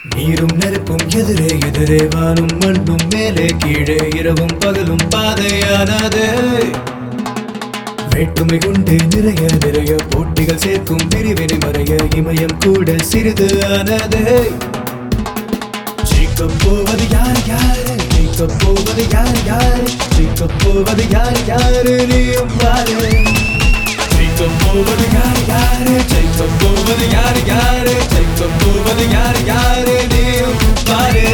நீரும் நெருப்பும் எதிரே எதிரே வானும் மண்ணும் மேலே கீழே இரவும் பகலும் பாதையானது வேற்றுமை உண்டு நிறைய நிறைய போட்டிகள் சேர்க்கும் பிரிவினை மறைய இமயம் கூட சிறிது ஆனது ஜெயிக்கப் போவது யார் யாரு ஜெயிக்கப் போவது யார் யாரு ஜெயிக்கப் போவது யார் யாரு நீயும் பாரு ஜெயிக்கப் போவது யார் யாரு ஜெயிக்கப் போவது யார் யாரு ஜெயிக்கப் போவது யார் யாரு நீயும் பாரு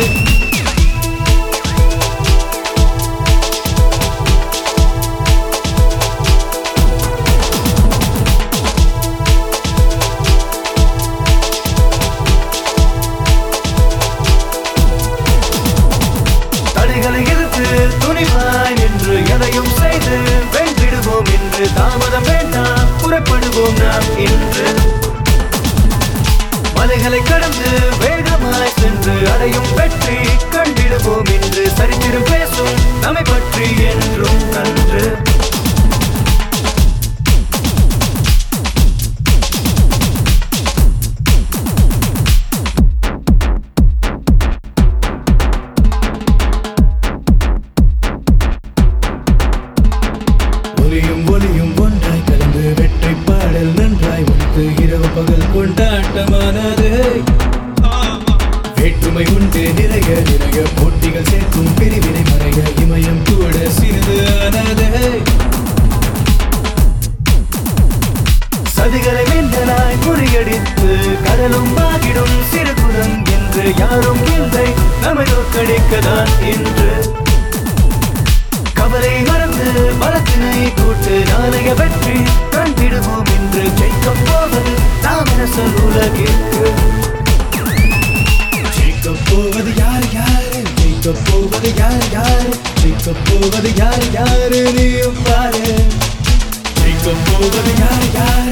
தடைகளை எதிர்த்து துணிவாய் நின்று எதையும் செய்து வென்றிடுவோம் என்று தாமதம் வேண்டாம் புறப்படுவோம் நாம் இன்று மலைகளை கடந்து வேகமாய் சென்று அடையும் வெற்றி கண்டிடுவோம் என்று சரித்திரம் பேசும் நம்மை பற்றி என்றும் நன்று ஒலியும் ஒலியும் ஒன்றாய் கலந்து வெற்றி பாடல் நன்றாய் உனக்கு இரவு பகல் கொண்டாட்டமானது வேற்றுமை உண்டு நிறைய நிறைய போட்டிகள் சேர்க்கும் பிரிவினை மறைய இமயம் கூட சிறிது ஆனது சதிகளை வென்றனாய் முறியடித்து கடலும் ஆகிடும் சிறு குலம் என்று யாரும் இல்லை நம்மை தோற்கடிக்கதான் என்று கவலை மறந்து பலத்தினை கூட்டு நாளைய வெற்றி கண்டிடுவோம் என்று ஜெயிக்கப் போவது நாம் அரசல் உலகிற்கு ஜெயிக்கப் போவது யார் யாரு ஜெயிக்கப் போவது யார் யாரு ஜெயிக்கப் போவது யார் யாரு நீயும் பாரு ஜெயிக்கப் போவது யார் யாரு